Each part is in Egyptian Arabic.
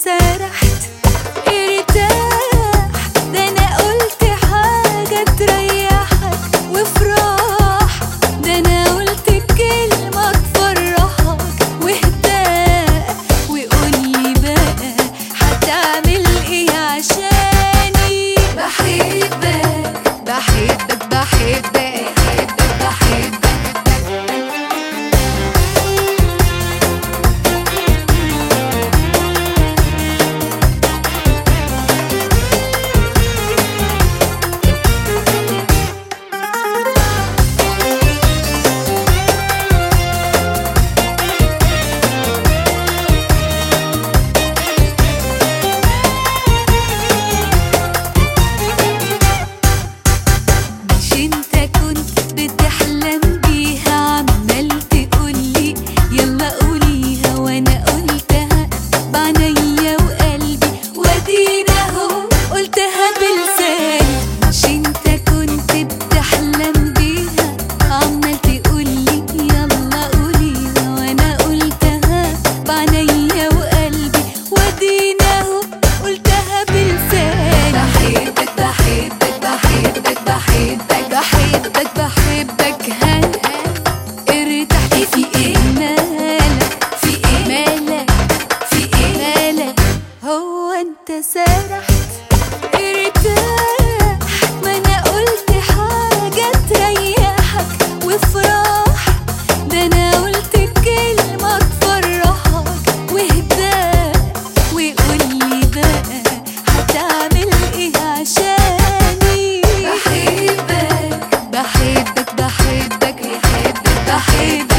سرحت ارتاح ده انا قلت حاجة تريحك وافراح ده انا قلت كلمة تفرحك واهداء وقولي بقى هتعمل ايه عشاني بحبك بحبك بحبك بحبك بحبك مش انت كنت بتحلم بيها عمال تقولي يلا قوليها وانا قلتها بعنيا وقلبي وادينا اهو قلتها بلساني مش انت كنت بتحلم بيها عمال تقولي يلا قوليها وانا قلتها بعنيا وقلبي وادينا اهو قلتها بلساني بحبك بحبك بحبك بحبك بحبك بحبك هل ارتحت في ايه مالك في ايه مالك في ايه مالك هو انت سرحت ارتاح ما انا قلت حاجة تريحك وافراح ده انا قلت كلمة تفرحك واهداء وقولي بقى هتعمل ايه عشاني بحبك بحبك بحبك بحبك بحبك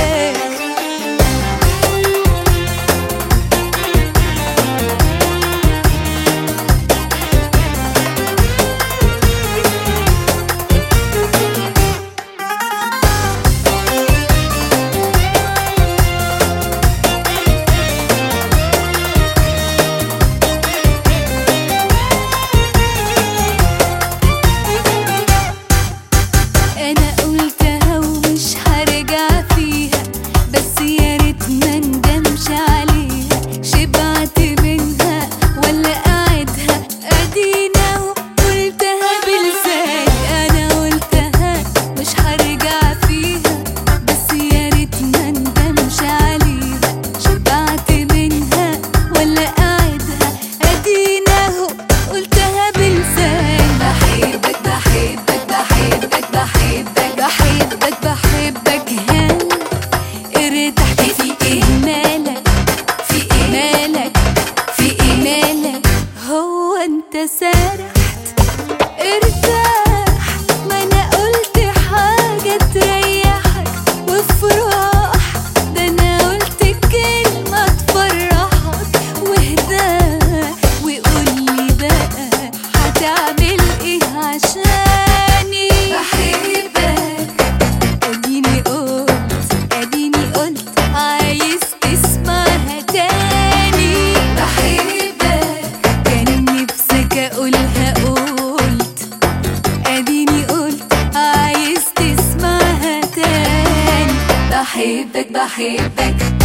انا قلتها ومش هرجع فيها بس يا ريت ما ندمش عليها شبعت منها ولا قعدها ادينا وقلتها بلساني انا قلتها مش هرجع فيها بس يا ريت ما ندمش عليها شبعت منها ولا قعدها ادينا اهو قلتها بلساني بحبك بحبك بحبك بحبك بحبك بحبك ها ارتحت في ايه مالك في ايه مالك في ايه مالك هو انت سرحت ارتاح ما انا قلت حاجة تريحك وافراح ده انا قلت كلمة تفرحك واهداء وقولي بقى هتعمل ايه عشاني بحبك اديني قلت اديني قلت عايز تسمعها تاني بحبك كان نفسك اقولها قلت اديني قلت عايز تسمعها تاني بحبك بحبك